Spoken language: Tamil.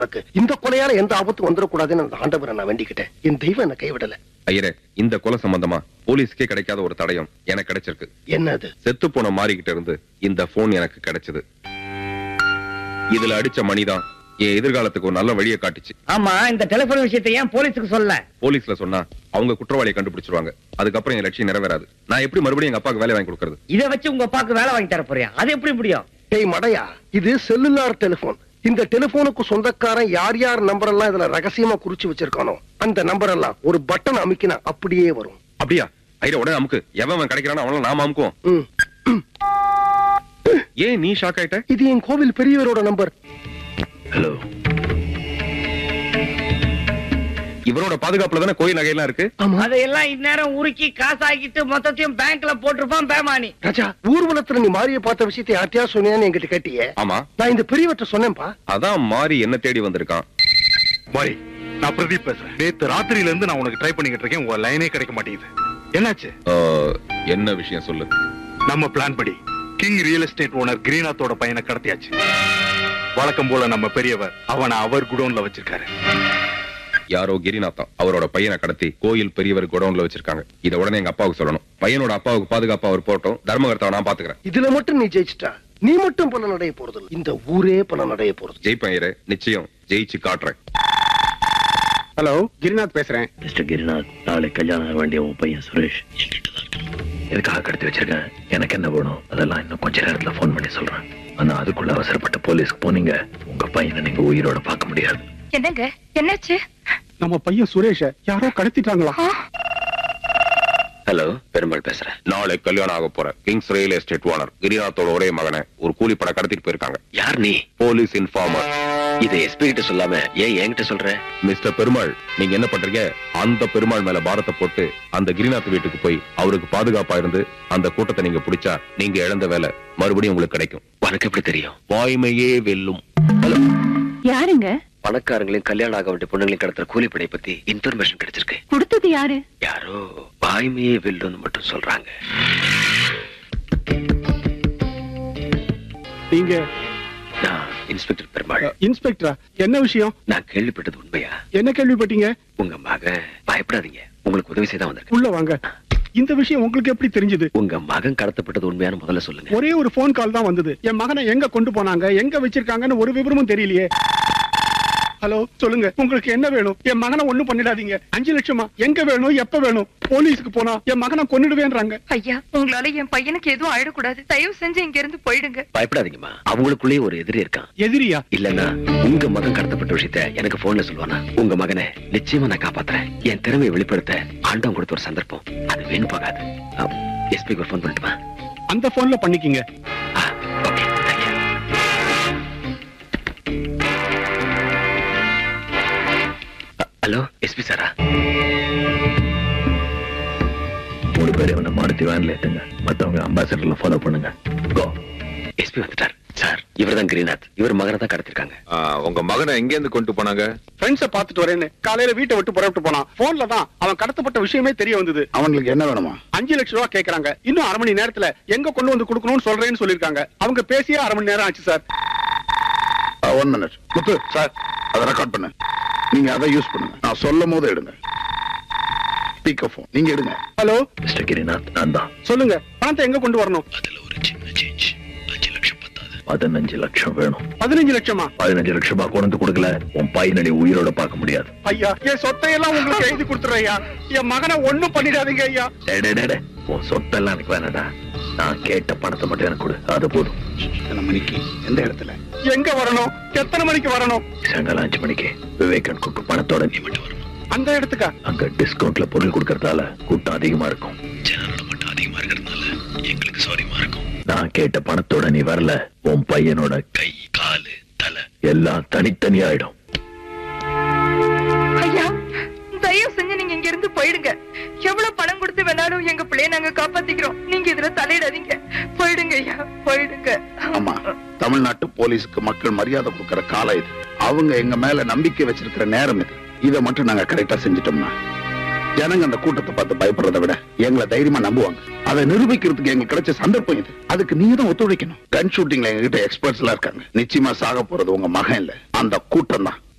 உனக்கு இந்த கொலையால எந்த ஆபத்தும் வந்துடக்கூடாதுன்னு அந்த ஆண்டவரை நான் வேண்டிக்கிட்டேன் என் தெய்வம் என்ன கைவிடல ஐயரே இந்த கொலை சம்பந்தமா போலீஸ்க்கே கிடைக்காத ஒரு தடயம் எனக்கு கிடைச்சிருக்கு என்னது செத்து போன மாறிக்கிட்ட இருந்து இந்த போன் எனக்கு கிடைச்சது இதுல அடிச்ச மணிதான் என் எதிர்காலத்துக்கு ஒரு நல்ல வழியை காட்டுச்சு ஆமா இந்த டெலிபோன் விஷயத்தை ஏன் போலீஸுக்கு சொல்ல போலீஸ்ல சொன்னா அவங்க குற்றவாளியை கண்டுபிடிச்சிருவாங்க அதுக்கப்புறம் என் லட்சியம் நிறைவேறாது நான் எப்படி மறுபடியும் எங்க அப்பாவுக்கு வேலை வாங்கி கொடுக்கறது இதை வச்சு உங்க அப்பாவுக்கு வேலை வாங்கி தர போறியா அது எப்படி முடியும் டேய் மடையா இது செல்லுலார் டெலிபோன் இந்த டெலிபோனுக்கு சொந்தக்காரன் யார் யார் நம்பர் எல்லாம் இதுல ரகசியமா குறிச்சு வச்சிருக்கானோ அந்த நம்பர் எல்லாம் ஒரு பட்டன் அமுக்கினா அப்படியே வரும் அப்படியா ஐயா உடனே நமக்கு எவன் அவன் கிடைக்கிறானோ அவன நாம அமுக்குவோம் ம். ஏன் நீ ஷாக் ஆயிட்ட இது என் கோவில் பெரியவரோட நம்பர் ஹலோ இவரோட பாதுகாப்புல தானே கோயில் நகையெல்லாம் இருக்கு ஆமா அதையெல்லாம் இந்நேரம் உருக்கி காசாக்கிட்டு மொத்தத்தையும் பேங்க்ல போட்டிருப்பான் பேமானி ராஜா ஊர்வலத்துல நீ மாறிய பார்த்த விஷயத்தை யார்ட்டியா சொன்னியான்னு என்கிட்ட கேட்டியே ஆமா நான் இந்த பெரியவற்ற சொன்னேன்ப்பா அதான் மாறி என்ன தேடி வந்திருக்கான் மாரி நான் பிரதீப் பேசுறேன் நேத்து ராத்திரியில இருந்து நான் உனக்கு ட்ரை பண்ணிக்கிட்டு இருக்கேன் உங்க லைனே கிடைக்க மாட்டேங்குது என்னாச்சு ஆ, என்ன விஷயம் சொல்லு நம்ம பிளான் படி கிங் ரியல் எஸ்டேட் ஓனர் கிரீநாத்தோட பையனை கடத்தியாச்சு வழக்கம் போல நம்ம பெரியவர் அவனை அவர் குடோன்ல வச்சிருக்காரு யாரோ கிரிநாத்தா அவரோட பையனை கடத்தி கோயில் பெரியவர் குடவுன்ல வச்சிருக்காங்க இத உடனே எங்க அப்பாவுக்கு சொல்லணும் பையனோட அப்பாவுக்கு பாதுகாப்பா அவர் போட்டோம் தர்மகர்த்தாவை நான் பாத்துக்கிறேன் இதுல மட்டும் நீ ஜெயிச்சிட்டா நீ மட்டும் பல நடைய போறது இல்ல. இந்த ஊரே பல நடைய போறது ஜெயிப்பேன் ஐயரே நிச்சயம் ஜெயிச்சு காட்டுறேன் ஹலோ கிரிநாத் பேசுறேன் மிஸ்டர் கிரிநாத் நாளை கல்யாணம் ஆக வேண்டிய உன் பையன் சுரேஷ் என்கிட்ட தான் இருக்கணும் எதுக்காக கடத்தி வச்சிருக்கேன் எனக்கு என்ன வேணும் அதெல்லாம் இன்னும் கொஞ்ச நேரத்துல ஃபோன் பண்ணி சொல்றேன் ஆனா அதுக்குள்ள அவசரப்பட்டு போலீஸ்க்கு போனீங்க உங்க பையனை நீங்க உயிரோட பார்க்க முடியாது என்னங்க என்னாச்சு நம்ம பையன் சுரேஷ யாரோ கடத்திட்டாங்களா ஹலோ பெருமாள் பேசுறேன் நாளை கல்யாணம் ஆக போற கிங்ஸ் ரியல் எஸ்டேட் ஓனர் கிரிநாத்தோட ஒரே மகனை ஒரு கூலி பட கடத்திட்டு போயிருக்காங்க யார் நீ போலீஸ் இன்ஃபார்மர் இதை எஸ்பி கிட்ட சொல்லாம ஏன் என்கிட்ட சொல்ற மிஸ்டர் பெருமாள் நீங்க என்ன பண்றீங்க அந்த பெருமாள் மேல பாரத்தை போட்டு அந்த கிரிநாத் வீட்டுக்கு போய் அவருக்கு பாதுகாப்பா இருந்து அந்த கூட்டத்தை நீங்க பிடிச்சா நீங்க இழந்த வேலை மறுபடியும் உங்களுக்கு கிடைக்கும் உனக்கு எப்படி தெரியும் வாய்மையே வெல்லும் யாருங்க பணக்காரங்களையும் கல்யாணம் ஆக வேண்டிய பொண்ணுங்களையும் கடத்துற கூலிப்படை பத்தி இன்ஃபர்மேஷன் கிடைச்சிருக்கு கொடுத்தது யாரு யாரோ வாய்மையே வெல்லுன்னு மட்டும் சொல்றாங்க நீங்க நான் இன்ஸ்பெக்டர் பெருமாள் இன்ஸ்பெக்டரா என்ன விஷயம் நான் கேள்விப்பட்டது உண்மையா என்ன கேள்விப்பட்டீங்க உங்க மகன் பயப்படாதீங்க உங்களுக்கு உதவி செய்ய வந்திருக்கேன் உள்ள வாங்க இந்த விஷயம் உங்களுக்கு எப்படி தெரிஞ்சது உங்க மகன் கடத்தப்பட்டது உண்மையான முதல்ல சொல்லுங்க ஒரே ஒரு போன் கால் தான் வந்தது என் மகனை எங்க கொண்டு போனாங்க எங்க வச்சிருக்காங்கன்னு ஒரு விவரமும் தெரியலையே ஹலோ சொல்லுங்க உங்களுக்கு என்ன வேணும் என் மகனை ஒண்ணும் பண்ணிடாதீங்க அஞ்சு லட்சமா எங்க வேணும் எப்ப வேணும் போலீஸுக்கு போனா என் மகனை கொன்னுடுவேன்றாங்க ஐயா உங்களால என் பையனுக்கு எதுவும் ஆயிடக்கூடாது தயவு செஞ்சு இங்க இருந்து போயிடுங்க பயப்படாதீங்கம்மா அவங்களுக்குள்ளேயே ஒரு எதிரி இருக்கான் எதிரியா இல்லன்னா உங்க மகன் கடத்தப்பட்ட விஷயத்த எனக்கு போன்ல சொல்லுவானா உங்க மகனை நிச்சயமா நான் காப்பாத்துறேன் என் திறமையை வெளிப்படுத்த ஆண்டவன் கொடுத்த ஒரு சந்தர்ப்பம் அது வீண் போகாது எஸ்பிக்கு ஒரு ஃபோன் பண்ணட்டுமா அந்த போன்ல பண்ணிக்கிங்க ஓகே ஹலோ எஸ்பி சாரா மூணு பேர் இவனை மாருதி வேன்ல ஏத்துங்க மத்தவங்க அம்பாசடர்ல ஃபாலோ பண்ணுங்க கோ எஸ்பி வந்துட்டார் சார் இவர்தான் கிரீநாத் இவர் மகனை தான் கடத்திருக்காங்க உங்க மகனை எங்க இருந்து கொண்டு போனாங்க ஃப்ரெண்ட்ஸ பாத்துட்டு வரேன்னு காலையில வீட்டை விட்டு புறப்பட்டு போனான் போன்ல தான் அவன் கடத்தப்பட்ட விஷயமே தெரிய வந்தது அவங்களுக்கு என்ன வேணுமா அஞ்சு லட்சம் ரூபாய் கேக்குறாங்க இன்னும் அரை மணி நேரத்துல எங்க கொண்டு வந்து கொடுக்கணும்னு சொல்றேன்னு சொல்லிருக்காங்க அவங்க பேசியே அரை மணி நேரம் ஆச்சு sir one minute Muthu sir அதை ரெக்கார்ட் பண்ணு நீங்க அதை யூஸ் பண்ணுங்க நான் சொல்லும் போது எடுங்க ஸ்பீக்கர் போன் நீங்க எடுங்க ஹலோ மிஸ்டர் கிரிநாத் நான் தான் சொல்லுங்க பணத்தை எங்க கொண்டு வரணும் அதுல ஒரு சின்ன சேஞ்ச் அஞ்சு லட்சம் பத்தாது பதினஞ்சு லட்சம் வேணும் பதினஞ்சு லட்சமா பதினஞ்சு லட்சம் ரூபாய் கொண்டு வந்து கொடுக்கல உன் பையனை நீ உயிரோட பார்க்க முடியாது ஐயா என் சொத்தையெல்லாம் உங்களுக்கு எழுதி கொடுத்துறேன் ஐயா என் மகனை ஒண்ணும் பண்ணிடாதீங்க ஐயா டேய், டேய், டேய், டேய். உன் சொத்தெல்லாம் எனக்கு வேணாடா நான் கேட்ட பணத்தை மட்டும் எனக்கு கொடு அது போதும் எத்தனை மணிக்கு எந்த இடத்துல எங்க வரணும் எத்தனை மணிக்கு வரணும் சாயங்காலம் அஞ்சு மணிக்கு விவேகன் குக்கு பணத்தோட நீ மட்டும் வரணும் அந்த இடத்துக்கா அங்க டிஸ்கவுண்ட்ல பொருள் கொடுக்கறதால கூட்டம் அதிகமா இருக்கும் ஜனங்களோட மட்டும் அதிகமா இருக்கிறதுனால எங்களுக்கு சௌரியமா இருக்கும் நான் கேட்ட பணத்தோட நீ வரல உன் பையனோட கை காலு தலை எல்லாம் தனித்தனியா ஆயிடும் ஐயா தயவு செஞ்சு நீங்க இங்க இருந்து போயிடுங்க எவ்வளவு பணம் கொடுத்து வேணாலும் எங்க பிள்ளைய நாங்க காப்பாத்திக்கிறோம் நீங்க இதுல தலையிடாதீங்க போயிடுங்க ஐயா போயிடுங்க ஆமா தமிழ்நாட்டு போலீஸுக்கு மக்கள் மரியாதை கொடுக்கிற காலம் இது அவங்க எங்க மேல நம்பிக்கை வச்சிருக்கிற நேரம் இது இதை மட்டும் நாங்க கரெக்டா செஞ்சிட்டோம்னா ஜனங்க அந்த கூட்டத்தை பார்த்து பயப்படுறதை விட எங்களை தைரியமா நம்புவாங்க அதை நிரூபிக்கிறதுக்கு எங்களுக்கு கிடைச்ச சந்தர்ப்பம் இது அதுக்கு நீங்க தான் ஒத்துழைக்கணும் கன் ஷூட்டிங்ல எங்க கிட்ட எக்ஸ்பர்ட்ஸ் எல்லாம் இருக்காங்க நிச்சயமா சாக போறது உங்க மகன் இல்ல அந்த கூட்டம் தான்